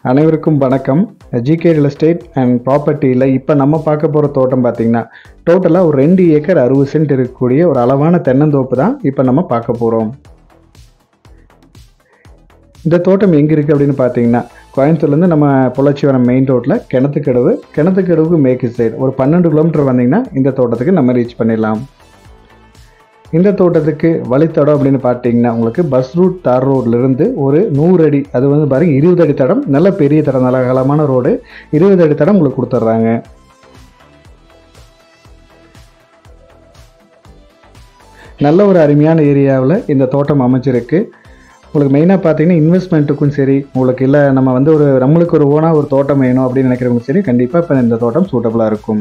அனைவருக்கும் வணக்கம் GK real estate and ப்ராப்பர்ட்டியில் இப்போ நம்ம பார்க்க போகிற தோட்டம் பார்த்தீங்கன்னா டோட்டலாக ஒரு ரெண்டு ஏக்கர் அறுபது சென்ட் இருக்கக்கூடிய ஒரு அளவான தென்னந்தோப்பு தான் இப்போ நம்ம பார்க்க போகிறோம் இந்த தோட்டம் எங்கே இருக்குது அப்படின்னு பார்த்தீங்கன்னா கோயம்புத்தூர்லேருந்து நம்ம பொள்ளாச்சிவரம் மெயின் ரோட்டில் கிணத்துக்கடவு கிணத்துக்கடவுக்கு மேற்கு சைடு ஒரு பன்னெண்டு கிலோமீட்டர் வந்தீங்கன்னா இந்த தோட்டத்துக்கு நம்ம ரீச் பண்ணிடலாம் இந்த தோட்டத்துக்கு வழித்தடம் அப்படின்னு பார்த்தீங்கன்னா உங்களுக்கு பஸ் ரூட் தார் ரோட்லேருந்து ஒரு நூறு அடி அது வந்து பாருங்க இருபது அடி தடம் நல்ல பெரிய தடம் நல்ல அகலமான ரோடு இருபது அடி தடம் உங்களுக்கு கொடுத்துட்றாங்க நல்ல ஒரு அருமையான ஏரியாவில் இந்த தோட்டம் அமைச்சிருக்கு உங்களுக்கு மெயினாக பார்த்தீங்கன்னா இன்வெஸ்ட்மெண்ட்டுக்கும் சரி உங்களுக்கு இல்லை நம்ம வந்து ஒரு நம்மளுக்கு ஒரு ஓனாக ஒரு தோட்டம் வேணும் அப்படின்னு நினைக்கிறவங்க சரி கண்டிப்பாக இப்போ இந்த தோட்டம் சூட்டபுளாக இருக்கும்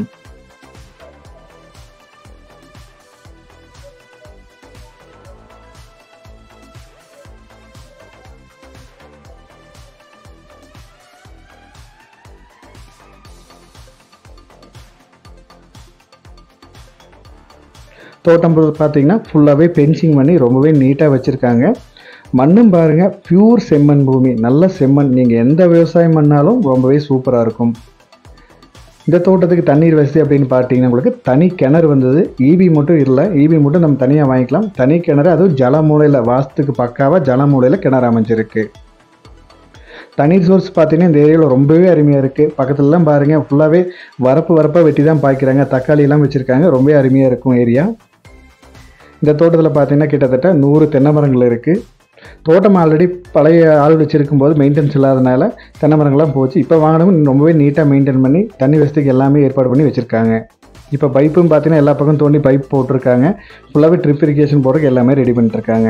தோட்டம் பார்த்தீங்கன்னா ஃபுல்லாகவே பென்சிங் பண்ணி ரொம்பவே நீட்டாக வச்சுருக்காங்க மண்ணும் பாருங்கள் பியூர் செம்மண் பூமி நல்ல செம்மண் நீங்கள் எந்த விவசாயம் பண்ணாலும் ரொம்பவே சூப்பராக இருக்கும் இந்த தோட்டத்துக்கு தண்ணீர் வசதி அப்படின்னு பார்த்தீங்கன்னா உங்களுக்கு தனி கிணறு வந்தது ஈபி மட்டும் இல்லை ஈபி மட்டும் நம்ம தனியாக வாங்கிக்கலாம் தனி கிணறு அதுவும் ஜல மூலையில் வாஸ்துக்கு பக்காவாக ஜல மூலையில் கிணறு அமைஞ்சிருக்கு தண்ணீர் சோர்ஸ் பார்த்தீங்கன்னா இந்த ஏரியாவில் ரொம்பவே அருமையாக இருக்குது பக்கத்துலலாம் பாருங்கள் ஃபுல்லாகவே வரப்பு வரப்பாக வெட்டி தான் பாய்க்கிறாங்க தக்காளியெல்லாம் வச்சுருக்காங்க ரொம்பவே அருமையாக இருக்கும் ஏரியா இந்த தோட்டத்தில் பார்த்தீங்கன்னா கிட்டத்தட்ட நூறு தென்னை மரங்கள் இருக்குது தோட்டம் ஆல்ரெடி பழைய ஆள் வச்சுருக்கும் போது மெயின்டெனன்ஸ் இல்லாதனால தென்னை மரங்கள்லாம் போச்சு இப்போ வாங்கினவங்க ரொம்பவே நீட்டாக மெயின்டைன் பண்ணி தண்ணி வசதிக்கு எல்லாமே ஏற்பாடு பண்ணி வச்சுருக்காங்க இப்போ பைப்பும் பார்த்தீங்கன்னா எல்லா பக்கம் தோண்டி பைப் போட்டிருக்காங்க ஃபுல்லாகவே ட்ரிப் இரிகேஷன் போடுறதுக்கு எல்லாமே ரெடி பண்ணிட்டுருக்காங்க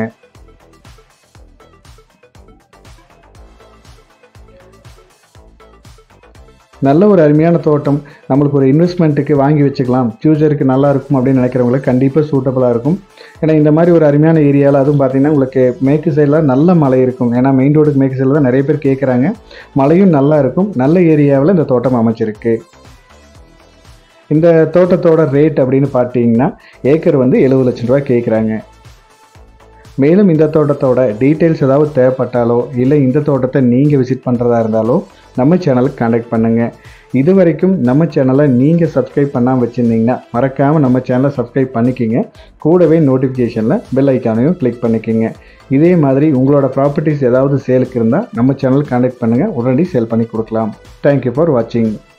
நல்ல ஒரு அருமையான தோட்டம் நம்மளுக்கு ஒரு இன்வெஸ்ட்மெண்ட்டுக்கு வாங்கி வச்சுக்கலாம் ஃப்யூச்சருக்கு நல்லா இருக்கும் அப்படின்னு நினைக்கிறவங்களுக்கு கண்டிப்பாக சூட்டபுளாக இருக்கும் ஏன்னா இந்த மாதிரி ஒரு அருமையான ஏரியாவில் அதுவும் பார்த்தீங்கன்னா உங்களுக்கு மேற்கு சைடில் நல்ல மழை இருக்கும் ஏன்னா மெயின் ரோடுக்கு மேற்கு சைடில் தான் நிறைய பேர் கேட்குறாங்க மழையும் நல்லா இருக்கும் நல்ல ஏரியாவில் இந்த தோட்டம் அமைச்சிருக்கு இந்த தோட்டத்தோட ரேட் அப்படின்னு பார்த்தீங்கன்னா ஏக்கர் வந்து எழுபது லட்சம் ரூபாய் கேட்குறாங்க மேலும் இந்த தோட்டத்தோட டீட்டெயில்ஸ் ஏதாவது தேவைப்பட்டாலோ இல்லை இந்த தோட்டத்தை நீங்கள் விசிட் பண்ணுறதா இருந்தாலோ நம்ம சேனலுக்கு காண்டாக்ட் பண்ணுங்கள் இது வரைக்கும் நம்ம சேனலை நீங்கள் சப்ஸ்கிரைப் பண்ணாமல் வச்சுருந்தீங்கன்னா மறக்காமல் நம்ம சேனலை சப்ஸ்கிரைப் பண்ணிக்கிங்க கூடவே நோட்டிஃபிகேஷனில் பெல் ஐக்கானையும் கிளிக் பண்ணிக்கிங்க இதே மாதிரி உங்களோட ப்ராப்பர்ட்டிஸ் ஏதாவது சேலுக்கு இருந்தால் நம்ம சேனல் காண்டாக்ட் பண்ணுங்கள் உடனடி சேல் பண்ணி கொடுக்கலாம் தேங்க்யூ ஃபார் வாட்சிங்